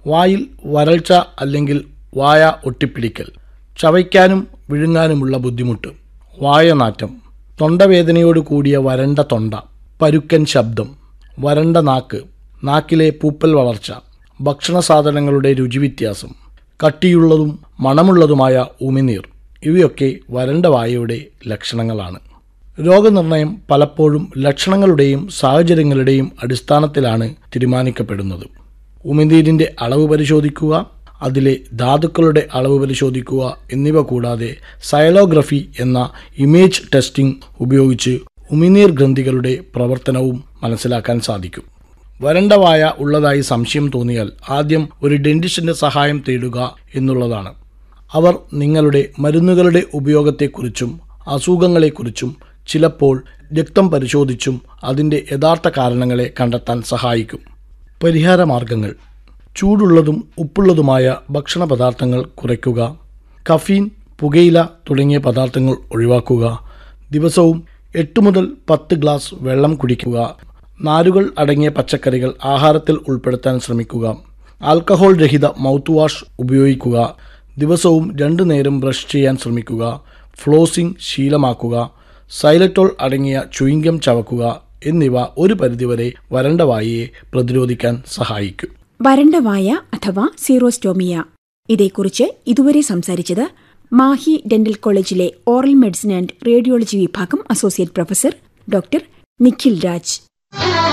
വായിൽ വരൾച്ച അല്ലെങ്കിൽ വായ ഒട്ടിപ്പിടിക്കൽ ചവയ്ക്കാനും വിഴുങ്ങാനുമുള്ള ബുദ്ധിമുട്ട് വായനാറ്റം തൊണ്ടവേദനയോട് കൂടിയ വരണ്ട തൊണ്ട പരുക്കൻ ശബ്ദം വരണ്ട നാക്ക് നാക്കിലെ പൂപ്പൽ വളർച്ച ഭക്ഷണ സാധനങ്ങളുടെ രുചിവ്യത്യാസം കട്ടിയുള്ളതും മണമുള്ളതുമായ ഉമിനീർ ഇവയൊക്കെ വരണ്ട വായയുടെ ലക്ഷണങ്ങളാണ് രോഗനിർണയം പലപ്പോഴും ലക്ഷണങ്ങളുടെയും സാഹചര്യങ്ങളുടെയും അടിസ്ഥാനത്തിലാണ് തീരുമാനിക്കപ്പെടുന്നത് ഉമിനീരിൻ്റെ അളവ് പരിശോധിക്കുക അതിലെ ധാതുക്കളുടെ അളവ് പരിശോധിക്കുക എന്നിവ കൂടാതെ സയലോഗ്രഫി എന്ന ഇമേജ് ടെസ്റ്റിംഗ് ഉപയോഗിച്ച് ഉമിനീർ ഗ്രന്ഥികളുടെ പ്രവർത്തനവും മനസ്സിലാക്കാൻ സാധിക്കും വരണ്ട വായ ഉള്ളതായി സംശയം തോന്നിയാൽ ആദ്യം ഒരു ഡെന്റിസ്റ്റിന്റെ സഹായം തേടുക എന്നുള്ളതാണ് അവർ നിങ്ങളുടെ മരുന്നുകളുടെ ഉപയോഗത്തെക്കുറിച്ചും അസുഖങ്ങളെക്കുറിച്ചും ചിലപ്പോൾ രക്തം പരിശോധിച്ചും അതിൻ്റെ യഥാർത്ഥ കാരണങ്ങളെ കണ്ടെത്താൻ സഹായിക്കും പരിഹാര മാർഗങ്ങൾ ചൂടുള്ളതും ഉപ്പുള്ളതുമായ ഭക്ഷണ പദാർത്ഥങ്ങൾ കുറയ്ക്കുക കഫീൻ പുകയില തുടങ്ങിയ പദാർത്ഥങ്ങൾ ഒഴിവാക്കുക ദിവസവും എട്ട് മുതൽ പത്ത് ഗ്ലാസ് വെള്ളം കുടിക്കുക നാരുകൾ അടങ്ങിയ പച്ചക്കറികൾ ആഹാരത്തിൽ ഉൾപ്പെടുത്താൻ ശ്രമിക്കുക ആൽക്കഹോൾ രഹിത മൗത്ത് വാഷ് ഉപയോഗിക്കുക ദിവസവും രണ്ടു നേരം ബ്രഷ് ചെയ്യാൻ ശ്രമിക്കുക ഫ്ലോസിംഗ് ശീലമാക്കുക സൈലറ്റോൾ അടങ്ങിയ ചുയിങ്കം ചവക്കുക എന്നിവ ഒരു പരിധിവരെ വരണ്ട വായയെ പ്രതിരോധിക്കാൻ സഹായിക്കും വരണ്ട വായ അഥവാ സീറോസ്റ്റോമിയ ഇതേക്കുറിച്ച് ഇതുവരെ സംസാരിച്ചത് മാഹി ഡെന്റൽ കോളേജിലെ ഓറൽ മെഡിസിൻ ആൻഡ് റേഡിയോളജി വിഭാഗം associate professor doctor Nikhil Raj